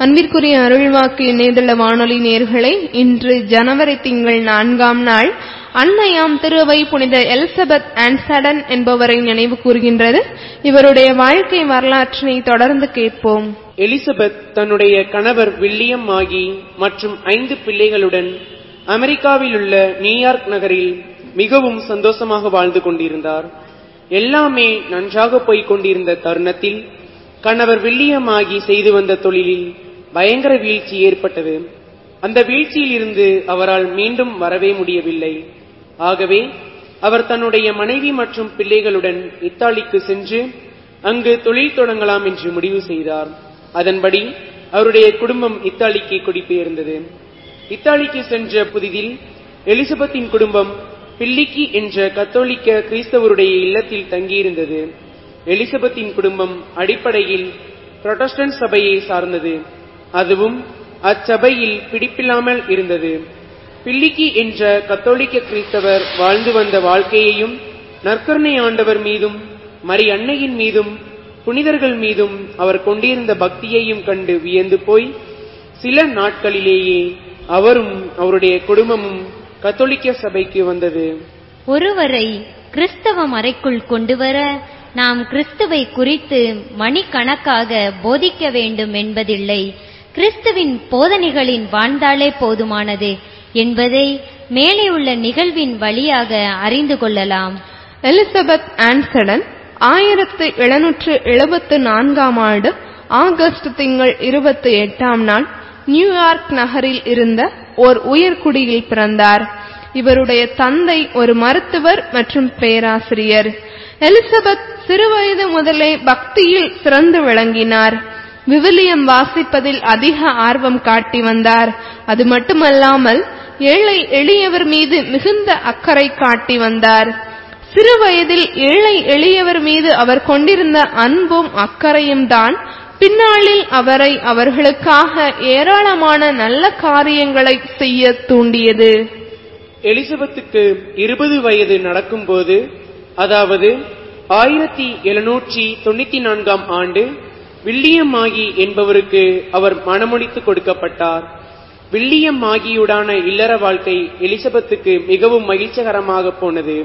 அன்பிற்குரிய அருள்வாக்கு இணையதள வானொலி நேர்களே இன்று ஜனவரி திங்கள் நான்காம் நாள் அன்னையாம் திருவை புனித எலிசபெத் ஆன்சடன் என்பவரை நினைவு கூறுகின்றது இவருடைய வாழ்க்கை வரலாற்றினை தொடர்ந்து கேட்போம் எலிசபெத் தன்னுடைய கணவர் வில்லியம் ஆகி மற்றும் ஐந்து பிள்ளைகளுடன் அமெரிக்காவில் உள்ள நியூயார்க் நகரில் மிகவும் சந்தோஷமாக வாழ்ந்து கொண்டிருந்தார் எல்லாமே நன்றாக போய்க் கொண்டிருந்த தருணத்தில் கணவர் வில்லியம் ஆகி செய்து வந்த தொழிலில் பயங்கர வீழ்ச்சி ஏற்பட்டது அந்த வீழ்ச்சியில் இருந்து அவரால் மீண்டும் வரவே முடியவில்லை ஆகவே அவர் தன்னுடைய மனைவி மற்றும் பிள்ளைகளுடன் இத்தாலிக்கு சென்று அங்கு தொழில் தொடங்கலாம் என்று முடிவு செய்தார் அதன்படி அவருடைய குடும்பம் இத்தாலிக்கு குடிபெயர்ந்தது இத்தாலிக்கு சென்ற புதிதில் எலிசபெத்தின் குடும்பம் பில்லிக்கி என்ற கத்தோலிக்க கிறிஸ்தவருடைய இல்லத்தில் தங்கியிருந்தது எலிசபெத்தின் குடும்பம் அடிப்படையில் புரொட்டஸ்டன்ட் சபையை சார்ந்தது அதுவும் அச்சபையில் பிடிப்பில்லாமல் இருந்தது பில்லிக்கி என்ற கத்தோலிக்க கிறிஸ்தவர் வாழ்ந்து வந்த வாழ்க்கையையும் நற்கருணை ஆண்டவர் மீதும் மரி அன்னையின் மீதும் புனிதர்கள் மீதும் அவர் கொண்டிருந்த பக்தியையும் கண்டு வியந்து போய் சில நாட்களிலேயே அவரும் அவருடைய குடும்பமும் கத்தோலிக்க சபைக்கு வந்தது ஒருவரை கிறிஸ்தவ மறைக்குள் கொண்டுவர நாம் கிறிஸ்துவை குறித்து மணிக்கணக்காக போதிக்க வேண்டும் என்பதில்லை கிறிஸ்துவின் போதனைகளின் வாழ்ந்தாலே போதுமானது என்பதை மேலே உள்ள நிகழ்வின் வழியாக அறிந்து கொள்ளலாம் எலிசபெத் ஆன்சடன் ஆயிரத்து எழுநூற்று எழுபத்து நான்காம் ஆண்டு ஆகஸ்ட் திங்கள் இருபத்தி எட்டாம் நாள் நியூயார்க் நகரில் இருந்த ஓர் உயர்குடியில் பிறந்தார் இவருடைய தந்தை ஒரு மருத்துவர் மற்றும் பேராசிரியர் எலிசபெத் சிறுவயது முதலே பக்தியில் சிறந்து விளங்கினார் விவிலியம் வாசிப்பதில் அதிக ஆர்வம் காட்டி வந்தார் அது மட்டுமல்லாமல் ஏழை எளியவர் மீது மிகுந்த அக்கறை காட்டி வந்தார் சிறு வயதில் ஏழை எளியவர் மீது அவர் கொண்டிருந்த அன்பும் அக்கறையும் தான் பின்னாளில் அவரை அவர்களுக்காக ஏராளமான நல்ல காரியங்களை செய்ய தூண்டியது எலிசபெத்துக்கு இருபது வயது நடக்கும்போது அதாவது ஆயிரத்தி எழுநூற்றி தொண்ணூத்தி நான்காம் ஆண்டு வில்லியம் மாகி என்பவருக்கு அவர் மணமுடித்து கொடுக்கப்பட்டார் வில்லியம் மாகியுடான இல்லற வாழ்க்கை எலிசபெத்துக்கு மிகவும் மகிழ்ச்சிகரமாக போனது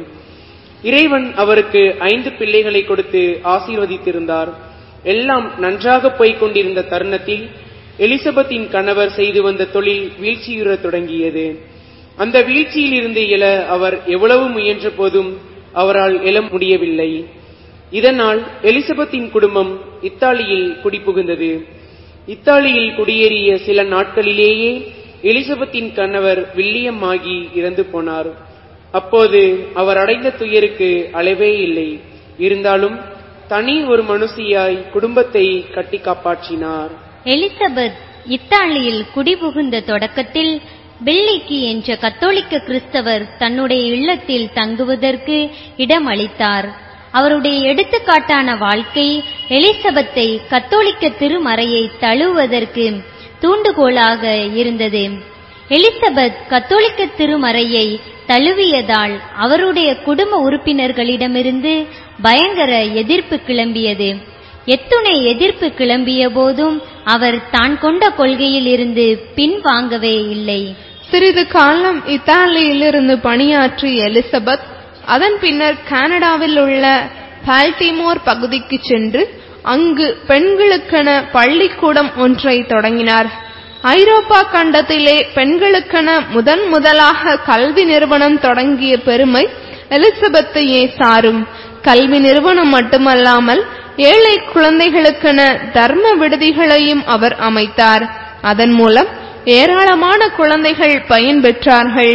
இறைவன் அவருக்கு ஐந்து பிள்ளைகளை கொடுத்து ஆசீர்வதித்திருந்தார் எல்லாம் நன்றாக போய்க் கொண்டிருந்த தருணத்தில் எலிசபெத்தின் கணவர் செய்து வந்த தொழில் வீழ்ச்சியுறத் தொடங்கியது அந்த வீழ்ச்சியில் இருந்து எழ அவர் எவ்வளவு முயன்ற போதும் அவரால் எழ முடியவில்லை இதனால் எலிசபெத்தின் குடும்பம் இத்தாலியில் குடிபுகுந்தது இத்தாலியில் குடியேறிய சில நாட்களிலேயே எலிசபெத்தின் கணவர் வில்லியம் ஆகி இறந்து போனார் அப்போது அவர் அடைந்த துயருக்கு அளவே இல்லை இருந்தாலும் தனி ஒரு மனுஷியாய் குடும்பத்தை கட்டி காப்பாற்றினார் எலிசபெத் இத்தாலியில் குடிபுகுந்த தொடக்கத்தில் பெல்லிக்கி என்ற கத்தோலிக்க கிறிஸ்தவர் தன்னுடைய இல்லத்தில் தங்குவதற்கு இடமளித்தார் அவருடைய எடுத்துக்காட்டான வாழ்க்கை எலிசபெத்தை கத்தோலிக்க திருமறையை தழுவுவதற்கு தூண்டுகோலாக இருந்தது எலிசபெத் கத்தோலிக்க திருமறையை தழுவியதால் அவருடைய குடும்ப உறுப்பினர்களிடமிருந்து பயங்கர எதிர்ப்பு கிளம்பியது எத்துணை எதிர்ப்பு கிளம்பிய போதும் அவர் தான் கொண்ட கொள்கையில் இருந்து பின்வாங்கவே இல்லை சிறிது காலம் இத்தாலியிலிருந்து பணியாற்றிய எலிசபெத் அதன் பின்னர் கனடாவில் உள்ள பால்டிமோர் பகுதிக்கு சென்று அங்கு பெண்களுக்கென பள்ளிக்கூடம் ஒன்றை தொடங்கினார் ஐரோப்பா கண்டத்திலே பெண்களுக்கென முதன் முதலாக கல்வி நிறுவனம் தொடங்கிய பெருமை எலிசபெத்தையே சாரும் கல்வி நிறுவனம் மட்டுமல்லாமல் ஏழை குழந்தைகளுக்கென தர்ம விடுதிகளையும் அவர் அமைத்தார் அதன் மூலம் ஏராளமான குழந்தைகள் பயன்பெற்றார்கள்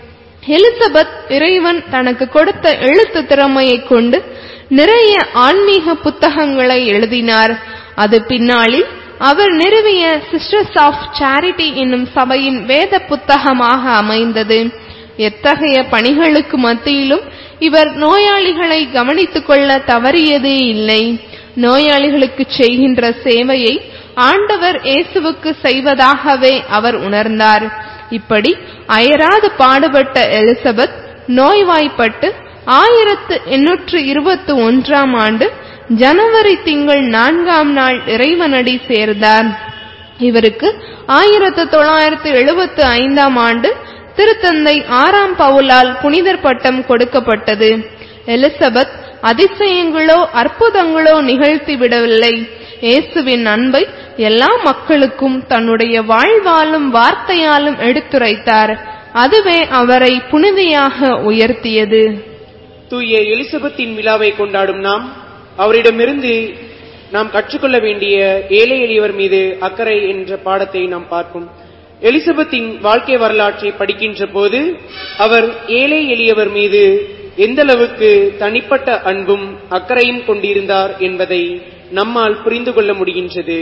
எலிசபெத் இறைவன் தனக்கு கொடுத்த எழுத்து திறமையை கொண்டு நிறைய ஆன்மீக புத்தகங்களை எழுதினார் அது பின்னாளில் அவர் நிறுவிய சிஸ்டர்ஸ் ஆஃப் சேரிட்டி என்னும் சபையின் வேத புத்தகமாக அமைந்தது எத்தகைய பணிகளுக்கு மத்தியிலும் இவர் நோயாளிகளை கவனித்துக் கொள்ள தவறியதே இல்லை நோயாளிகளுக்கு செய்கின்ற சேவையை ஆண்டவர் இயேசுவுக்கு செய்வதாகவே அவர் உணர்ந்தார் இப்படி அயராது பாடுபட்ட எலிசபெத் நோய்வாய்ப்பட்டு ஆயிரத்து எண்ணூற்று இருபத்தி ஒன்றாம் ஆண்டு ஜனவரி திங்கள் நான்காம் நாள் இறைவனடி சேர்ந்தார் இவருக்கு ஆயிரத்து தொள்ளாயிரத்து எழுபத்து ஐந்தாம் ஆண்டு திருத்தந்தை ஆறாம் பவுலால் புனிதர் பட்டம் கொடுக்கப்பட்டது எலிசபெத் அதிசயங்களோ அற்புதங்களோ நிகழ்த்தி விடவில்லை இயேசுவின் அன்பை எல்லா மக்களுக்கும் தன்னுடைய வாழ்வாலும் வார்த்தையாலும் எடுத்துரைத்தார் அதுவே அவரை புனிதையாக உயர்த்தியது தூய எலிசபெத்தின் விழாவை கொண்டாடும் நாம் அவரிடமிருந்து நாம் கற்றுக்கொள்ள வேண்டிய ஏழை எளியவர் மீது அக்கறை என்ற பாடத்தை நாம் பார்ப்போம் எலிசபெத்தின் வாழ்க்கை வரலாற்றை படிக்கின்ற போது அவர் ஏழை எளியவர் மீது எந்த அளவுக்கு தனிப்பட்ட அன்பும் அக்கறையும் கொண்டிருந்தார் என்பதை நம்மால் புரிந்து கொள்ள முடிகின்றது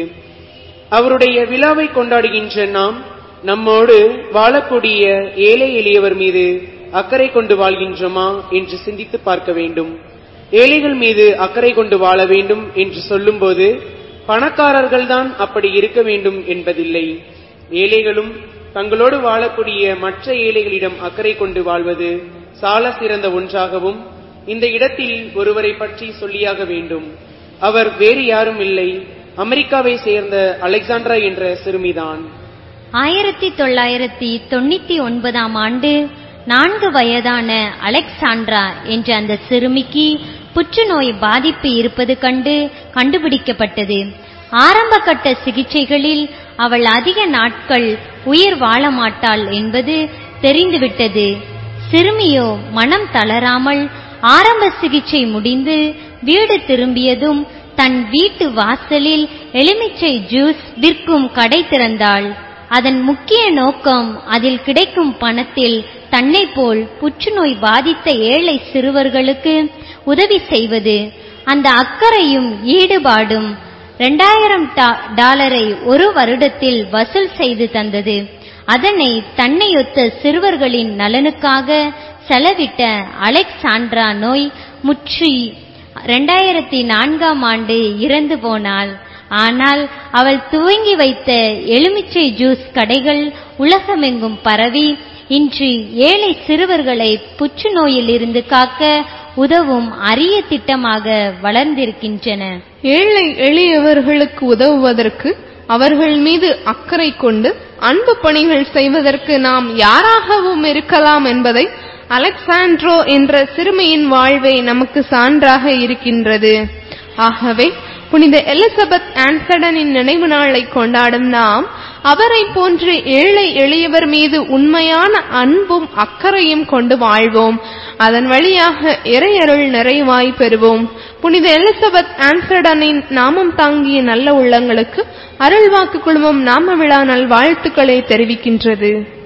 அவருடைய விழாவை கொண்டாடுகின்ற நாம் நம்மோடு வாழக்கூடிய ஏழை எளியவர் மீது அக்கறை கொண்டு வாழ்கின்றோமா என்று சிந்தித்து பார்க்க வேண்டும் ஏழைகள் மீது அக்கறை கொண்டு வாழ வேண்டும் என்று சொல்லும்போது பணக்காரர்கள்தான் அப்படி இருக்க வேண்டும் என்பதில்லை ஏழைகளும் தங்களோடு வாழக்கூடிய மற்ற ஏழைகளிடம் அக்கறை கொண்டு வாழ்வது சால சிறந்த ஒன்றாகவும் இந்த இடத்தில் ஒருவரை பற்றி சொல்லியாக வேண்டும் அவர் வேறு யாரும் இல்லை அமெரிக்காவை சேர்ந்த அலெக்சாண்ட்ரா என்ற சிறுமிதான் ஆயிரத்தி தொள்ளாயிரத்தி தொண்ணூத்தி ஒன்பதாம் ஆண்டு நான்கு வயதான அலெக்சாண்ட்ரா என்ற அந்த சிறுமிக்கு புற்றுநோய் பாதிப்பு இருப்பது கண்டு கண்டுபிடிக்கப்பட்டது ஆரம்ப கட்ட சிகிச்சைகளில் அவள் அதிக நாட்கள் உயிர் வாழ மாட்டாள் என்பது தெரிந்துவிட்டது சிறுமியோ மனம் தளராமல் ஆரம்ப சிகிச்சை முடிந்து வீடு திரும்பியதும் தன் வீட்டு வாசலில் எலுமிச்சை ஜூஸ் விற்கும் கடை திறந்தாள் அதன் முக்கிய நோக்கம் அதில் கிடைக்கும் பணத்தில் தன்னை போல் புற்றுநோய் பாதித்த ஏழை சிறுவர்களுக்கு உதவி செய்வது அந்த அக்கறையும் ஈடுபாடும் இரண்டாயிரம் டாலரை ஒரு வருடத்தில் வசூல் செய்து தந்தது அதனை தன்னையொத்த சிறுவர்களின் நலனுக்காக செலவிட்ட அலெக்சாண்ட்ரா நோய் முற்றி இரண்டாயிரத்தி நான்காம் ஆண்டு இறந்து போனாள் ஆனால் அவள் துவங்கி வைத்த எலுமிச்சை ஜூஸ் கடைகள் உலகமெங்கும் பரவி இன்று ஏழை சிறுவர்களை புற்றுநோயில் இருந்து காக்க உதவும் அரிய திட்டமாக வளர்ந்திருக்கின்றன ஏழை எளியவர்களுக்கு உதவுவதற்கு அவர்கள் மீது அக்கறை கொண்டு அன்பு பணிகள் செய்வதற்கு நாம் யாராகவும் இருக்கலாம் என்பதை அலெக்சாண்ட்ரோ என்ற சிறுமியின் வாழ்வை நமக்கு சான்றாக இருக்கின்றது ஆகவே புனித எலிசபெத் ஆன்சடனின் நினைவு நாளை கொண்டாடும் நாம் அவரை போன்று ஏழை எளியவர் மீது உண்மையான அன்பும் அக்கறையும் கொண்டு வாழ்வோம் அதன் வழியாக இறையருள் நிறைவாய் பெறுவோம் புனித எலிசபெத் ஆன்சடனின் நாமம் தாங்கிய நல்ல உள்ளங்களுக்கு அருள்வாக்கு குழுமம் நாம விழா நல் வாழ்த்துக்களை தெரிவிக்கின்றது